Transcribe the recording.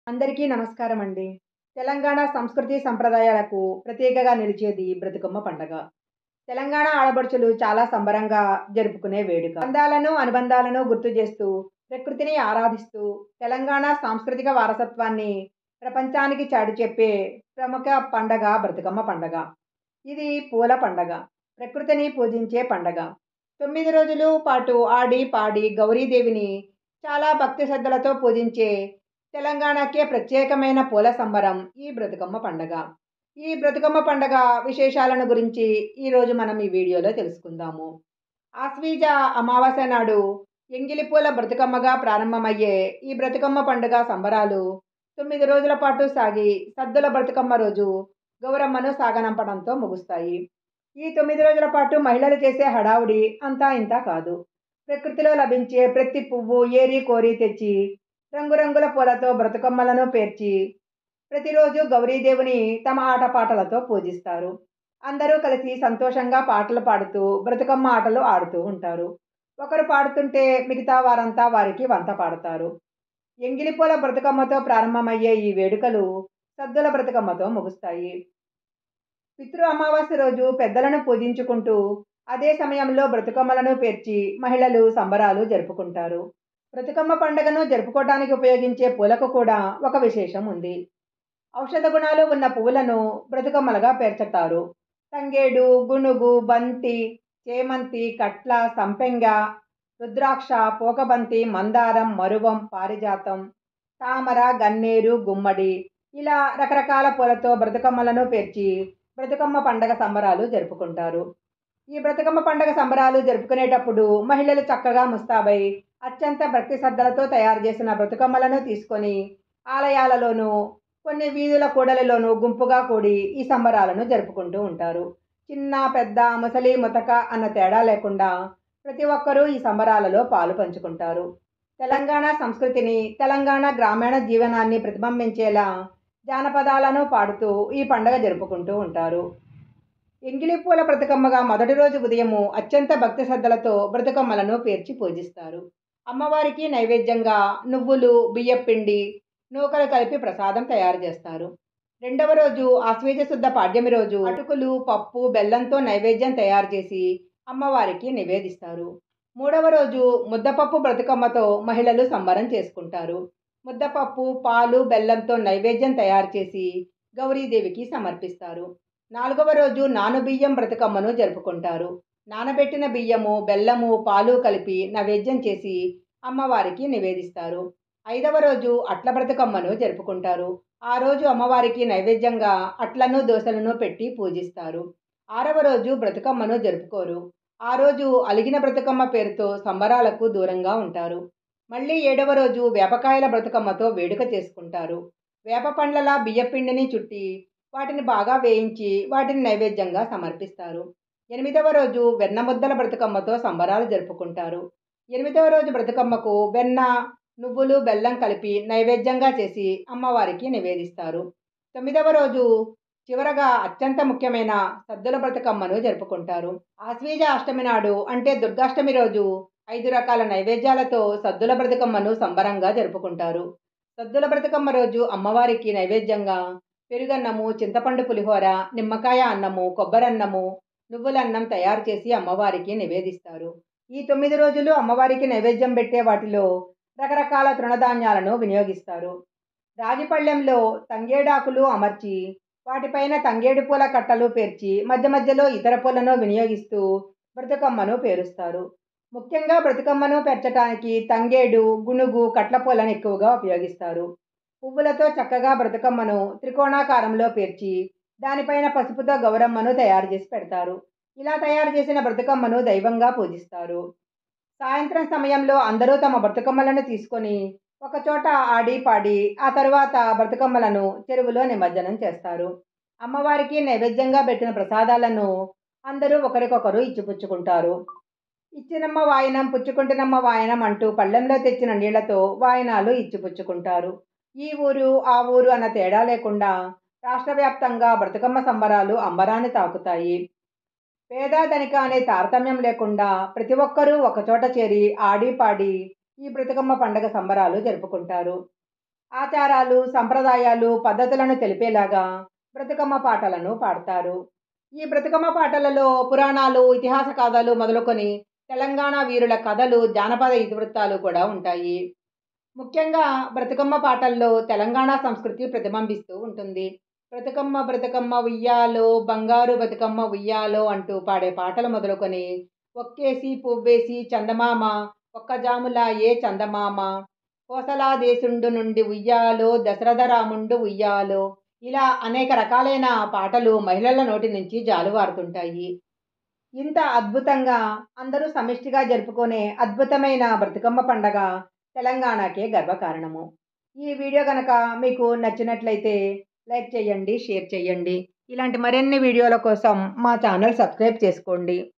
అందరికీ నమస్కారం అండి తెలంగాణ సంస్కృతి సంప్రదాయాలకు ప్రత్యేకగా నిలిచేది బ్రతుకమ్మ పండగ తెలంగాణ ఆడపడుచులు చాలా సంబరంగా జరుపుకునే వేడుక బంధాలను అనుబంధాలను గుర్తు చేస్తూ ప్రకృతిని ఆరాధిస్తూ తెలంగాణ సాంస్కృతిక వారసత్వాన్ని ప్రపంచానికి చాటి చెప్పే ప్రముఖ పండగ బ్రతుకమ్మ పండగ ఇది పూల పండగ ప్రకృతిని పూజించే పండగ తొమ్మిది రోజులు పాటు ఆడి పాడి గౌరీదేవిని చాలా భక్తి శ్రద్ధలతో పూజించే తెలంగాణకే ప్రత్యేకమైన పూల సంబరం ఈ బ్రతుకమ్మ పండగ ఈ బ్రతుకమ్మ పండగ విశేషాలను గురించి ఈరోజు మనం ఈ వీడియోలో తెలుసుకుందాము ఆశ్వీజ అమావాస్య నాడు ఎంగిలి పూల బ్రతుకమ్మగా ప్రారంభమయ్యే ఈ బ్రతుకమ్మ పండుగ సంబరాలు తొమ్మిది రోజుల పాటు సాగి సద్దుల బ్రతుకమ్మ రోజు గౌరమ్మను సాగనంపడంతో ముగుస్తాయి ఈ తొమ్మిది రోజుల పాటు మహిళలు చేసే హడావుడి అంతా ఇంతా కాదు ప్రకృతిలో లభించే ప్రతి పువ్వు ఏరి కోరి తెచ్చి రంగురంగుల పూలతో బ్రతుకమ్మలను పేర్చి ప్రతిరోజు గౌరీదేవుని తమ ఆటపాటలతో పూజిస్తారు అందరూ కలిసి సంతోషంగా పాటలు పాడుతూ బ్రతుకమ్మ ఆటలు ఆడుతూ ఉంటారు ఒకరు పాడుతుంటే మిగతా వారంతా వారికి వంత పాడతారు ఎంగిలిపూల బ్రతుకమ్మతో ప్రారంభమయ్యే ఈ వేడుకలు సద్దుల బ్రతుకమ్మతో ముగుస్తాయి పితృ అమావాస్య రోజు పెద్దలను పూజించుకుంటూ అదే సమయంలో బ్రతుకమ్మలను పేర్చి మహిళలు సంబరాలు జరుపుకుంటారు బ్రతుకమ్మ పండుగను జరుపుకోవడానికి ఉపయోగించే పూలకు కూడా ఒక విశేషం ఉంది ఔషధ గుణాలు ఉన్న పువ్వులను బ్రతుకమ్మలుగా పేర్చుతారు తంగేడు గునుగు బంతి చేమంతి కట్ల సంపెంగ రుద్రాక్ష పోకబంతి మందారం మరువం పారిజాతం తామర గన్నేరు గుమ్మడి ఇలా రకరకాల పూలతో బ్రతుకమ్మలను పేర్చి బ్రతుకమ్మ పండగ సంబరాలు జరుపుకుంటారు ఈ బ్రతుకమ్మ పండగ సంబరాలు జరుపుకునేటప్పుడు మహిళలు చక్కగా ముస్తాబై అత్యంత భక్తి శ్రద్ధలతో తయారు చేసిన బ్రతుకమ్మలను తీసుకొని ఆలయాలలోనూ కొన్ని వీధుల కూడలిలోనూ గుంపుగా కూడి ఈ సంబరాలను జరుపుకుంటూ ఉంటారు చిన్న పెద్ద ముసలి ముతక అన్న తేడా లేకుండా ప్రతి ఒక్కరూ ఈ సంబరాలలో పాలు పంచుకుంటారు తెలంగాణ సంస్కృతిని తెలంగాణ గ్రామీణ జీవనాన్ని ప్రతిబింబించేలా జానపదాలను పాడుతూ ఈ పండగ జరుపుకుంటూ ఉంటారు ఎంగిలి పూల బ్రతుకమ్మగా మొదటి రోజు ఉదయము అత్యంత భక్తి శ్రద్ధలతో బ్రతుకమ్మలను పేర్చి పూజిస్తారు అమ్మవారికి నైవేద్యంగా నువ్వులు బియ్యపిండి నూకలు కలిపి ప్రసాదం తయారు చేస్తారు రెండవ రోజు ఆశ్వేజ శుద్ధ పాడ్యమి రోజు అటుకులు పప్పు బెల్లంతో నైవేద్యం తయారు చేసి అమ్మవారికి నివేదిస్తారు మూడవ రోజు ముద్దపప్పు బ్రతుకమ్మతో మహిళలు సంబరం చేసుకుంటారు ముద్దపప్పు పాలు బెల్లంతో నైవేద్యం తయారు చేసి గౌరీదేవికి సమర్పిస్తారు నాలుగవ రోజు నానుబియ్యం బ్రతుకమ్మను జరుపుకుంటారు నానబెట్టిన బియ్యము బెల్లము పాలు కలిపి నైవేద్యం చేసి అమ్మవారికి నివేదిస్తారు ఐదవ రోజు అట్ల బ్రతుకమ్మను జరుపుకుంటారు ఆ రోజు అమ్మవారికి నైవేద్యంగా అట్లను దోశలను పెట్టి పూజిస్తారు ఆరవ రోజు బ్రతుకమ్మను జరుపుకోరు ఆ రోజు అలిగిన బ్రతుకమ్మ పేరుతో సంబరాలకు దూరంగా ఉంటారు మళ్ళీ ఏడవ రోజు వేపకాయల బ్రతుకమ్మతో వేడుక చేసుకుంటారు వేప పండ్లలా బియ్యపిండిని చుట్టి వాటిని బాగా వేయించి వాటిని నైవేద్యంగా సమర్పిస్తారు ఎనిమిదవ రోజు వెన్న ముద్దల బ్రతుకమ్మతో సంబరాలు జరుపుకుంటారు ఎనిమిదవ రోజు బ్రతుకమ్మకు వెన్న నువ్వులు బెల్లం కలిపి నైవేద్యంగా చేసి అమ్మవారికి నివేదిస్తారు తొమ్మిదవ రోజు చివరగా అత్యంత ముఖ్యమైన సద్దుల బ్రతుకమ్మను జరుపుకుంటారు ఆశ్వీజ అష్టమి నాడు అంటే దుర్గాష్టమి రోజు ఐదు రకాల నైవేద్యాలతో సద్దుల బ్రతుకమ్మను సంబరంగా జరుపుకుంటారు సద్దుల బ్రతుకమ్మ రోజు అమ్మవారికి నైవేద్యంగా పెరుగన్నము చింతపండు పులిహోర నిమ్మకాయ అన్నము కొబ్బరన్నము నువ్వులన్నం తయారు చేసి అమ్మవారికి నివేదిస్తారు ఈ తొమ్మిది రోజులు అమ్మవారికి నైవేద్యం పెట్టే వాటిలో రకరకాల తృణధాన్యాలను వినియోగిస్తారు రాగిపళ్ళెంలో తంగేడాకులు అమర్చి వాటిపైన తంగేడు పూల కట్టలు పేర్చి మధ్య మధ్యలో ఇతర పూలను వినియోగిస్తూ బ్రతుకమ్మను పేరుస్తారు ముఖ్యంగా బ్రతుకమ్మను పెంచడానికి తంగేడు గునుగు కట్ల పూలను ఎక్కువగా ఉపయోగిస్తారు పువ్వులతో చక్కగా బ్రతుకమ్మను త్రికోణాకారంలో పేర్చి దానిపైన పసుపుతో గౌరమ్మను తయారు చేసి పెడతారు ఇలా తయారు చేసిన బ్రతుకమ్మను దైవంగా పూజిస్తారు సాయంత్రం సమయంలో అందరూ తమ బ్రతుకమ్మలను తీసుకొని ఒకచోట ఆడి పాడి ఆ తరువాత బ్రతుకమ్మలను చెరువులో నిమజ్జనం చేస్తారు అమ్మవారికి నైవేద్యంగా పెట్టిన ప్రసాదాలను అందరూ ఒకరికొకరు ఇచ్చిపుచ్చుకుంటారు ఇచ్చినమ్మ వాయనం పుచ్చుకుంటున్నమ్మ వాయనం అంటూ పళ్ళెంలో తెచ్చిన నీళ్లతో వాయనాలు ఇచ్చిపుచ్చుకుంటారు ఈ ఊరు ఆ ఊరు అన్న తేడా లేకుండా రాష్ట్ర వ్యాప్తంగా బ్రతుకమ్మ సంబరాలు అంబరాన్ని తాకుతాయి పేద ధనిక అనే తారతమ్యం లేకుండా ప్రతి ఒక్కరూ ఒకచోట చేరి ఆడి పాడి ఈ బ్రతుకమ్మ పండగ సంబరాలు జరుపుకుంటారు ఆచారాలు సంప్రదాయాలు పద్ధతులను తెలిపేలాగా బ్రతుకమ్మ పాటలను పాడతారు ఈ బ్రతుకమ్మ పాటలలో పురాణాలు ఇతిహాస కథలు మొదలుకొని తెలంగాణ వీరుల కథలు జానపద ఇతివృత్తాలు కూడా ఉంటాయి ముఖ్యంగా బ్రతుకమ్మ పాటల్లో తెలంగాణ సంస్కృతి ప్రతిబింబిస్తూ ఉంటుంది బ్రతుకమ్మ బ్రతుకమ్మ ఉయ్యాలో బంగారు బతుకమ్మ ఉయ్యాలో అంటూ పాడే పాటలు మొదలుకొని ఒక్కేసి పువ్వేసి చందమామ ఒక్క జాములా ఏ చందమామ కోసలా దేశుండు నుండి ఉయ్యాలో దశరథ రాముండు ఉయ్యాలో ఇలా అనేక రకాలైన పాటలు మహిళల నోటి నుంచి జాలువారుతుంటాయి ఇంత అద్భుతంగా అందరూ సమిష్టిగా జరుపుకునే అద్భుతమైన బ్రతుకమ్మ పండగ తెలంగాణకే గర్వకారణము ఈ వీడియో కనుక మీకు నచ్చినట్లయితే లైక్ చేయండి షేర్ చేయండి ఇలాంటి మరిన్ని వీడియోల కోసం మా ఛానల్ సబ్స్క్రైబ్ చేసుకోండి